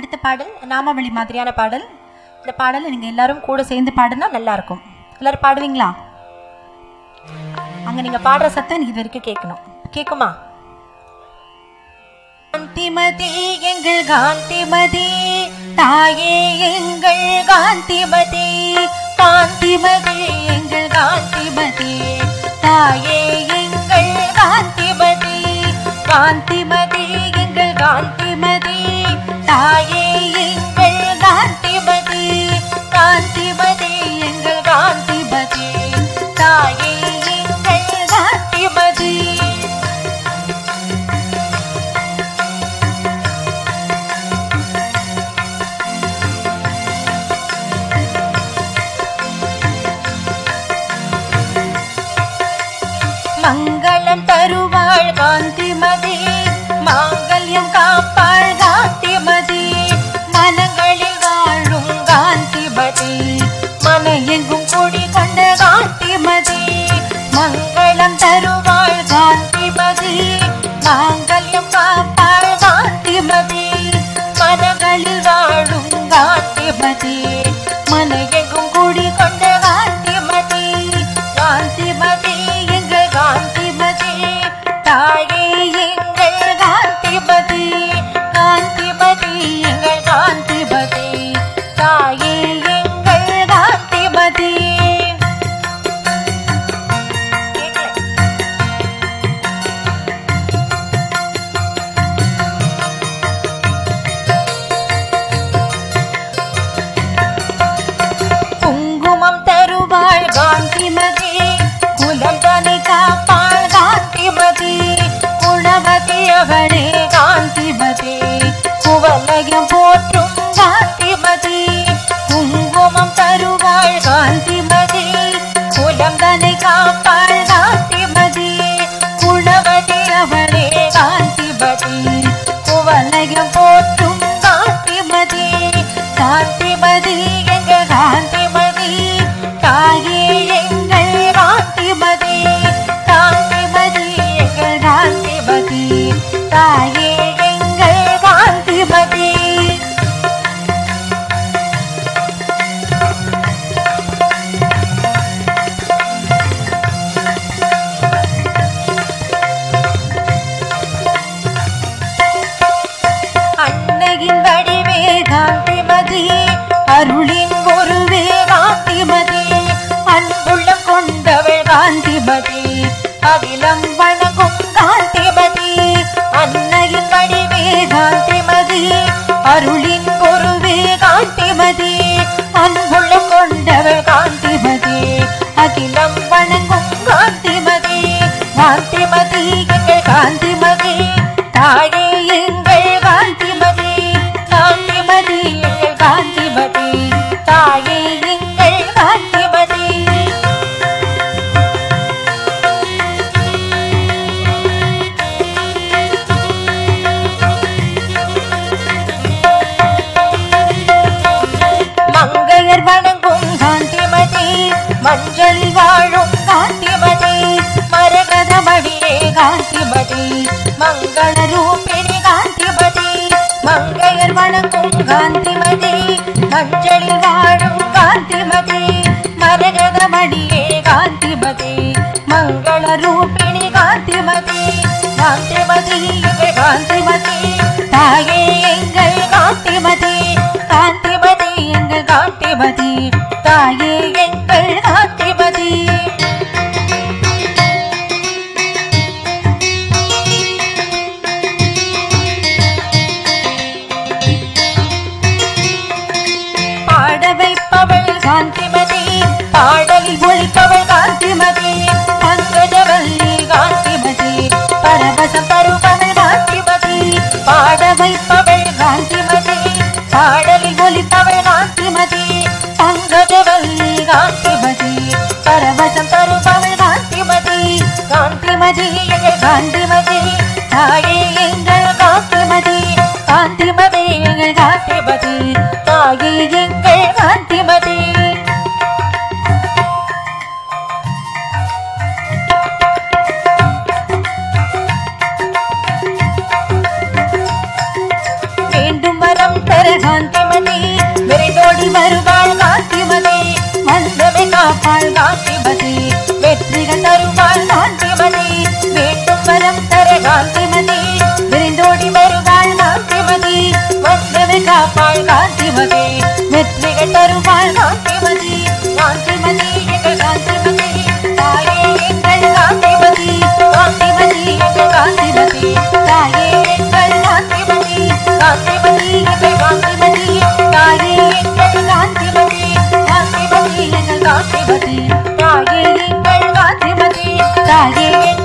அடுத்த பாடல் நாமாவளி மாதிரியான பாடல் இந்த பாடலை நீங்கள் எல்லாரும் கூட சேர்ந்து பாடினா நல்லா இருக்கும் எல்லாரும் பாடுவீங்களா அங்கே நீங்கள் பாடுற சத்தம் எனக்கு இது வரைக்கும் கேட்கணும் கேட்குமா காந்திமதி எங்கள் காந்திமதி தாயே எங்கள் காந்திமதி காந்திமதி எங்கள் காந்திமதி தாயே எங்கள் காந்திமதி காந்திமதி எங்கள் காந்திமதி தாயே எங்கள் காந்திமதி காந்திமதி எங்கள் காந்திமதி தாயே எங்கள் காந்திமதி மங்களம் தருவாள் காந்திமதி மாங்கல்யம் காப்பாள் காந்திமதி மனங்களில் வாழும் காந்திமதி மன எங்கும் கூடி கொண்ட காந்திமதி மங்களம் தருவாள் காந்திமதி மாங்கல்யம் காப்பாள் காந்திமதி மனங்களில் வாழும் காந்திமதி மன எங்கும் கூடி கொண்ட காந்திமதி காந்திமதி எங்கள் காந்திமதி தாயே எங்கள் காந்திமதி காந்திமதி எங்கள் காந்திமதி தாயே எங்கள் காந்திமதி கேட்கல. குங்குமம் தருவாள் காந்திமதி குலம் தனி காப்பாள் காந்திமதி குணவதி அவளே காந்திமதி குவலயம் போற்றும் காந்திமதி குங்குமம் தருவாள் காந்திமதி குலம் தனி காப்பாள் காந்திமதி குணவதி அவளே காந்திமதி குவலயம் போற்றும் காந்திமதி காந்திமதி எங்க காந்திமதி தாயே எங்கள் காந்திமதி காந்திமதி எங்கள் காந்திமதி தாயே எங்கள் காந்திமதி அன்னையின் வடிவே காந்திமதி அருளின் ஒருவே காந்திமதி அன்புள்ளம் கொண்டவள் காந்திமதி அகிலம் வணங்கும் காந்திமதி அன்னையின் வடிவே காந்திமதி அருளின் ஒருவே காந்திமதி அன்புள்ளம் கொண்டவள் காந்திமதி அகிலம் வணங்கும் காந்திமதி காந்திமதி எங்கள் காந்திமதி தாயே எங்கள் காந்திமதி காந்திமதி எங்கள் காந்திமதி தாயே எங்கள் காந்திமதி மங்கையர் வணங்கும் காந்திமதி மஞ்சளில் வாழும் காந்திமதி மரகதமடியே காந்திமதி மங்கள ரூபிணி காந்திமதி மங்கையர் வணங்கும் காந்திமதி மஞ்சளில் வாழும் காந்திமதி மரகதமடியே காந்திமதி மங்கள ரூபிணி காந்திமதி காந்திமதி எங்கள் காந்திமதி தாயே எங்கள் காந்திமதி காந்திமதி எங்கள் காந்திமதி தாயே எங்கள் காந்திமதி பாட வைப்பவள் காந்திமதி பாடலில் ஒழிப்பவள் காந்திமதி பங்கஜவல்லி காந்திமதி பரவசம் தருபவள் காந்திமதி பாட வைப்பவள் காந்திமதி பாடலில் ஒழிப்பவள் காந்திமதி பங்கஜவல்லி காந்திமதி பரவசம் தருபவள் காந்திமதி காந்திமதி எங்கள் காந்திமதி தாயே எங்கள் காந்திமதி காந்திமதி எங்கள் காந்திமதி தாயே எங்கள் காந்திமதி வேண்டும் வரம் தர தர காந்திமதி விரைந்தோடி வருவாள் காந்திமதி வந்தமை காப்பாள் காந்திமதி வெற்றிகள் தருவாள் காந்திமதி வேண்டும் வரம் தர காந்திமதி விரைந்தோடி வருவாள் காந்திமதி வந்தமை காப்பாள் காந்திமதி வெற்றிகள் தருவாள் காந்திமதி காந்திமதி எங்கள் காந்திமதி தாயே எங்கள் காந்திமதி காந்திமதி எங்கள் காந்திமதி தாயே எங்கள் காந்திமதி காந்திமதி எங்கள் காந்திமதி தாயே எங்கள் காந்திமதி காந்திமதி எங்கள் காந்திமதி தாயே எங்கள் காந்திமதி தாயே எங்கள்